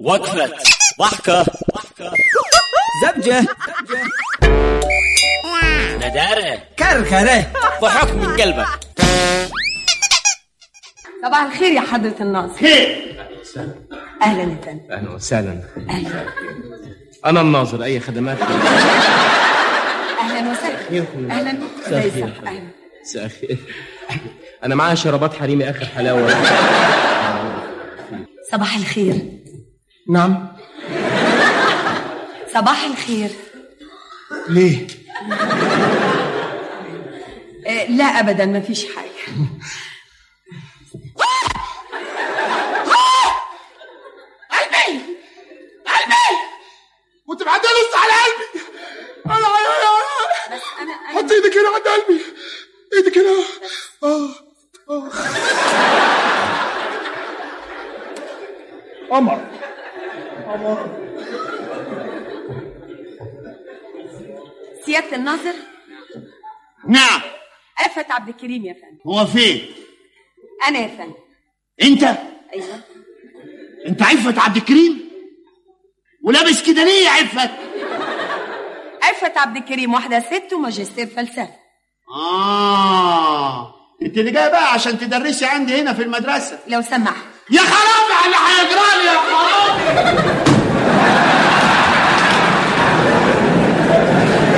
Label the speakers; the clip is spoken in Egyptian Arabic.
Speaker 1: وقفة ضحكة
Speaker 2: زبجة
Speaker 1: ندارة
Speaker 2: كركرة
Speaker 1: ضحك من قلبك
Speaker 3: صباح الخير يا حضرة الناظر
Speaker 4: خير
Speaker 3: أهلا يا فندم
Speaker 5: اهلا وسهلا
Speaker 3: أهلا
Speaker 5: انا الناظر اي خدمات
Speaker 3: أهلا وسهلا أهلا ازاي صح أهلا
Speaker 5: مساء الخير انا معايا شرابات حريمي اخر حلاوه
Speaker 3: صباح الخير
Speaker 2: نعم
Speaker 3: صباح الخير
Speaker 2: ليه
Speaker 3: آه لا أبدا ما فيش حاجة
Speaker 4: قلبي قلبي كنت معدي لسه على قلبي انا انا
Speaker 3: بس أنا
Speaker 4: حط ايدك هنا عند قلبي ايدك هنا اه اه قمر قمر
Speaker 3: سيادة الناظر
Speaker 4: نعم
Speaker 3: أفت عبد الكريم يا فندم
Speaker 4: هو فين
Speaker 3: أنا يا فندم
Speaker 4: انت
Speaker 3: أيوه
Speaker 4: انت عفت عبد الكريم ولابس كده ليه يا عفت
Speaker 3: أفت عبد الكريم واحدة ست وماجستير فلسفة
Speaker 4: اه انت اللي جاي بقى عشان تدرسي عندي هنا في المدرسه
Speaker 3: لو سمحت
Speaker 4: يا خرابي على اللي هيجرالي يا خرابي